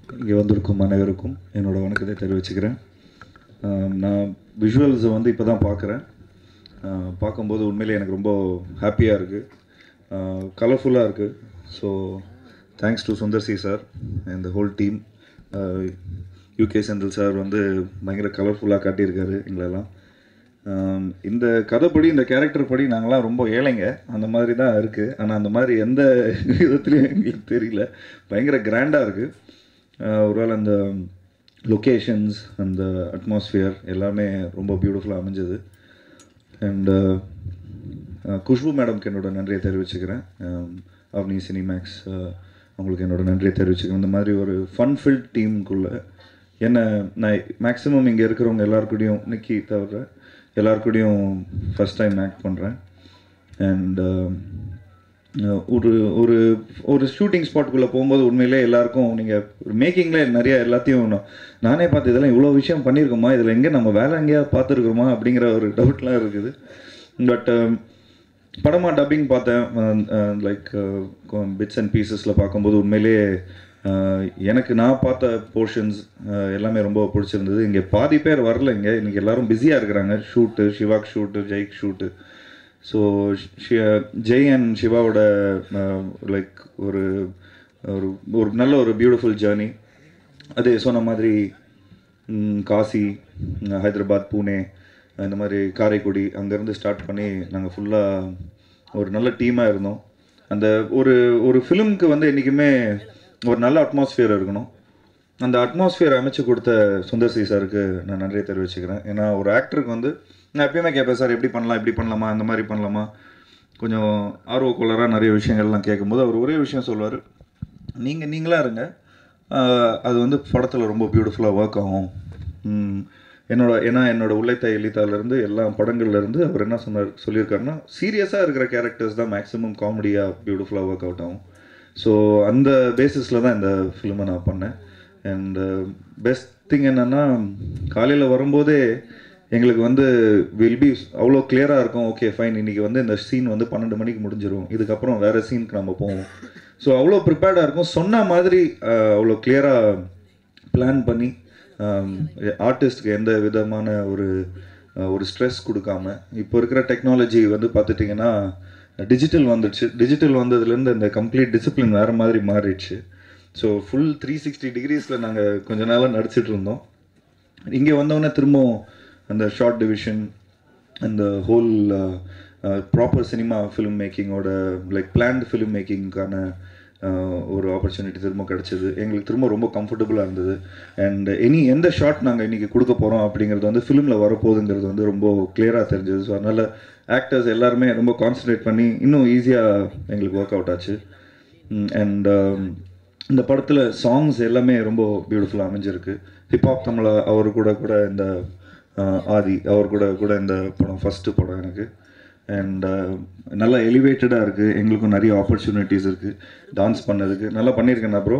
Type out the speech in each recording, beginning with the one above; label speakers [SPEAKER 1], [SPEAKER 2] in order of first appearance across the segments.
[SPEAKER 1] இங்கே வந்திருக்கும் அனைவருக்கும் என்னோட வணக்கத்தை தெரிவிச்சுக்கிறேன் ஆஹ் நான் விஷுவல்ஸை வந்து இப்போ தான் பார்க்குறேன் பார்க்கும்போது உண்மையிலே எனக்கு ரொம்ப ஹாப்பியாக இருக்குது கலர்ஃபுல்லாக இருக்குது so thanks to Sundar C sir இந்த whole team UK Senthil sir வந்து பயங்கர கலர்ஃபுல்லாக காட்டியிருக்காரு எங்களெல்லாம் ஆம், இந்த கதைப்படி இந்த கேரக்டர் படி நாங்களாம் ரொம்ப ஏழைங்க அந்த மாதிரி தான் இருக்குது ஆனால் அந்த மாதிரி எந்த விதத்துலையும் எங்களுக்கு தெரியல பயங்கர கிராண்டாக இருக்குது ஒருவேளை அந்த லொக்கேஷன்ஸ் அந்த அட்மாஸ்ஃபியர் எல்லாமே ரொம்ப பியூட்டிஃபுல்லாக அமைஞ்சது அண்ட் குஷ்பு மேடம்க்கு என்னோட நன்றியை தெரிவிச்சுக்கிறேன் ஆம், அவனி சினிமேக்ஸ் அவங்களுக்கு என்னோட நன்றியை தெரிவிச்சுக்கிறேன் இந்த மாதிரி ஒரு ஃபன் ஃபில்ட் டீமுக்குள்ளே என்ன நான் மேக்ஸிமம் இங்கே இருக்கிறவங்க எல்லாருக்கூடையும் நிக்கி தவிர எல்லாருக்கூடையும் ஃபஸ்ட் டைம் ஆக்ட் பண்ணுறேன் அண்ட் ஒரு ஒரு ஒரு ஷூட்டிங் ஸ்பாட்டுக்குள்ளே போகும்போது உண்மையிலே எல்லாருக்கும் நீங்கள் மேக்கிங்கில் நிறைய எல்லாத்தையும் நான் நானே பார்த்து இதெல்லாம் இவ்வளோ விஷயம் பண்ணியிருக்கோமா இதில் எங்கே நம்ம வேலை எங்கேயாவது பார்த்துருக்குறோமா அப்படிங்கிற ஒரு டவுட்லாம் இருக்குது பட் படமாக டப்பிங் பார்த்தேன் லைக் பிட்ஸ் அண்ட் பீசஸில் பார்க்கும்போது உண்மையிலே அஹ், எனக்கு நான் பார்த்த போர்ஷன்ஸ் எல்லாமே ரொம்ப பிடிச்சிருந்தது இங்கே பாதி பேர் வரல இங்கே இன்றைக்கி எல்லாரும் பிஸியாக இருக்கிறாங்க ஷூட்டு சிவாக் ஷூட்டு ஜெய்க் ஷூட்டு ஸோ ஜெய் அண்ட் சிவாவோட லைக் ஒரு ஒரு ஒரு நல்ல ஒரு பியூட்டிஃபுல் ஜேர்னி அது சொன்ன மாதிரி ம், காசி ம், ஹைதராபாத் பூனே இந்த மாதிரி காரைக்குடி அங்கேருந்து ஸ்டார்ட் பண்ணி நாங்கள் ஃபுல்லாக ஒரு நல்ல டீமாக இருந்தோம் அந்த ஒரு ஒரு ஃபிலிம்க்கு வந்து என்றைக்குமே ஒரு நல்ல அட்மாஸ்ஃபியர் இருக்கணும் அந்த அட்மாஸ்ஃபியர் அமைச்சு கொடுத்த சுந்தர் சி சாருக்கு நான் நன்றியை தெரிவிச்சுக்கிறேன் ஏன்னா ஒரு ஆக்டருக்கு வந்து நான் எப்பயுமே கேட்பேன் சார் எப்படி பண்ணலாம் இப்படி பண்ணலாமா இந்த மாதிரி பண்ணலாமா கொஞ்சம் ஆர்வக்குள்ளராக நிறைய விஷயங்கள்லாம் கேட்கும்போது அவர் ஒரே விஷயம் சொல்லுவார் நீங்கள் நீங்களா இருங்க ஆஹ் அது வந்து படத்தில் ரொம்ப பியூட்டிஃபுல்லாக ஒர்க் ஆகும் ம், என்னோட ஏன்னா என்னோட உள்ளத்தை எலித்தாலேருந்து எல்லா படங்கள்லேருந்து அவர் என்ன சொன்னார் சொல்லியிருக்காருன்னா சீரியஸாக இருக்கிற கேரக்டர்ஸ் தான் மேக்ஸிமம் காமெடியாக பியூட்டிஃபுல்லாக ஒர்க் அவுட் ஆகும் ஸோ அந்த பேசிஸில் தான் இந்த ஃபிலிமை நான் பண்ணேன் அண்ட் பெஸ்ட் திங் என்னென்னா காலையில் வரும்போதே எங்களுக்கு வந்து வில் பி அவ்வளோ கிளியராக இருக்கும் ஓகே ஃபைன் இன்றைக்கி வந்து இந்த சீன் வந்து பன்னெண்டு மணிக்கு முடிஞ்சிரும் இதுக்கப்புறம் வேறு சீனுக்கு நம்ம போவோம் ஸோ அவ்வளோ ப்ரிப்பேர்டாக இருக்கும் சொன்ன மாதிரி அஹ், அவ்வளோ கிளியராக பிளான் பண்ணி ஆர்டிஸ்ட்க்கு எந்த விதமான ஒரு அஹ், ஒரு ஸ்ட்ரெஸ் கொடுக்காம இப்போ இருக்கிற டெக்னாலஜி வந்து பார்த்துட்டிங்கன்னா டிஜிட்டல் வந்துடுச்சு டிஜிட்டல் வந்ததுலேருந்து இந்த கம்ப்ளீட் டிசிப்ளின் வேறு மாதிரி மாறிடுச்சு ஸோ ஃபுல் த்ரீ சிக்ஸ்டி டிகிரிஸில் நாங்கள் கொஞ்ச நாளாக நடிச்சிட்டு இருந்தோம் இங்கே வந்தோடனே திரும்பவும் அந்த ஷார்ட் டிவிஷன் அந்த ஹோல் ப்ராப்பர் சினிமா ஃபிலிம் மேக்கிங்கோட லைக் பிளான்டு ஃபிலிம் மேக்கிங்க்கான ஒரு ஆப்பர்ச்சுனிட்டி திரும்ப கிடச்சிது எங்களுக்கு திரும்ப ரொம்ப கம்ஃபர்டபுளாக இருந்தது அண்ட் எனி எந்த ஷாட் நாங்கள் இன்றைக்கி கொடுக்க போகிறோம் அப்படிங்கிறது வந்து ஃபிலிமில் வரப்போகுதுங்கிறது வந்து ரொம்ப கிளியராக தெரிஞ்சது ஸோ அதனால் ஆக்டர்ஸ் எல்லாருமே ரொம்ப கான்சன்ட்ரேட் பண்ணி இன்னும் ஈஸியாக எங்களுக்கு ஒர்க் அவுட் ஆச்சு அண்ட் இந்த படத்தில் சாங்ஸ் எல்லாமே ரொம்ப பியூட்டிஃபுல்லாக அமைஞ்சிருக்கு ஹிப்ஹாப் தமிழா அவர் கூட கூட இந்த அஹ், ஆதி அவர் கூட கூட இந்த படம் ஃபஸ்ட்டு படம் எனக்கு அண்ட் நல்லா எலிவேட்டடாக இருக்குது எங்களுக்கும் நிறைய ஆப்பர்ச்சுனிட்டிஸ் இருக்குது டான்ஸ் பண்ணதுக்கு நல்லா பண்ணியிருக்கேண்ணா ப்ரோ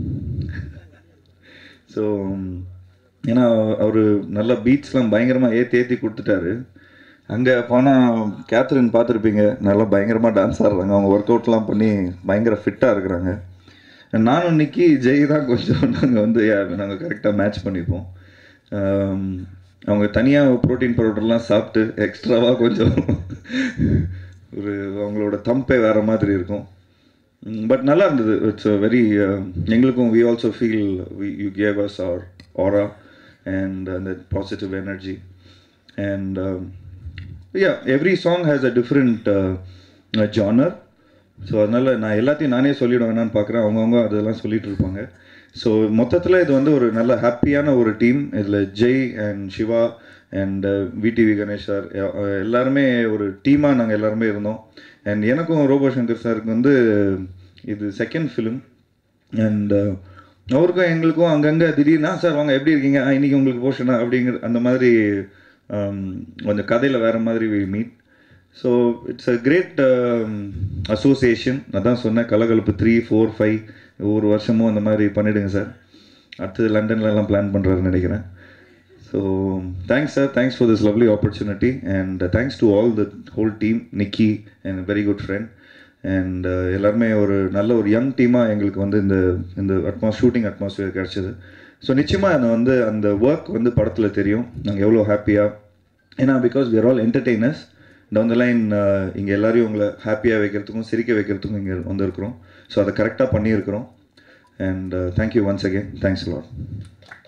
[SPEAKER 1] ஸோ ஏன்னா அவர் நல்ல பீட்ஸ்லாம் பயங்கரமாக ஏற்றி ஏற்றி கொடுத்துட்டாரு அங்கே போனால் கேத்ரின் பார்த்துருப்பீங்க நல்லா பயங்கரமாக டான்ஸ் ஆடுறாங்க அவங்க ஒர்க் அவுட்லாம் பண்ணி பயங்கர ஃபிட்டாக இருக்கிறாங்க நானும் இன்னைக்கு ஜெய் தான் கொஞ்சம் நாங்கள் வந்து நாங்கள் கரெக்டாக மேட்ச் பண்ணிப்போம் ஆம், அவங்க தனியாக ப்ரோட்டீன் பவுடர்லாம் சாப்பிட்டு எக்ஸ்ட்ராவாக கொஞ்சம் ஒரு அவங்களோட தம்பே வேறு மாதிரி இருக்கும் பட் நல்லா இருந்தது இட்ஸ் வெரி எங்களுக்கும் we also feel you gave us our aura and அந்த positive energy and yeah every song has a different genre so அதனால் நான் எல்லாத்தையும் நானே சொல்லிவிட வேணான்னு பார்க்குறேன் அவங்கவுங்க அதெல்லாம் சொல்லிட்டு இருப்பாங்க ஸோ மொத்தத்தில் இது வந்து ஒரு நல்ல ஹாப்பியான ஒரு டீம் இதில் Jai and Siva and VTV Ganesh sir எல்லாருமே ஒரு டீமாக நாங்கள் எல்லாருமே இருந்தோம் அண்ட் எனக்கும் ரோபோ சங்கர் சாருக்கு வந்து இது செகண்ட் ஃபிலிம் அண்ட் அவருக்கும் எங்களுக்கும் அங்கங்கே திடீர்னா சார் வாங்க எப்படி இருக்கீங்க "ஆ, இன்னைக்கு உங்களுக்கு போர்ஷனா அப்படிங்கிற அந்த மாதிரி um, கொஞ்சம் கதையில் வேறு மாதிரி we meet so it's a great association அதான் சொன்னேன் கலகலப்பு த்ரீ ஃபோர் ஃபைவ் ஒவ்வொரு வருஷமும் அந்த மாதிரி பண்ணிவிடுங்க சார் அடுத்தது லண்டன்ல எல்லாம் பிளான் பண்ணுறாருன்னு நினைக்கிறேன் so thanks sir thanks for this lovely opportunity and thanks to all the whole team Nikki and very good friend and எல்லாருமே ஒரு நல்ல ஒரு யங் டீமாக எங்களுக்கு வந்து இந்த இந்த அட்மாஸ் ஷூட்டிங் அட்மாஸ்பியர் கிடச்சிது ஸோ நிச்சயமாக அந்த வந்து அந்த ஒர்க் வந்து படத்தில் தெரியும் நாங்கள் எவ்வளோ ஹாப்பியாக ஏன்னா because we are all entertainers down the line இங்கே எல்லாரையும் உங்களை ஹாப்பியாக வைக்கிறதுக்கும் சிரிக்க வைக்கிறதுக்கும் இங்கே வந்திருக்கிறோம் ஸோ அதை கரெக்டாக பண்ணியிருக்கிறோம் and thank you once again thanks lot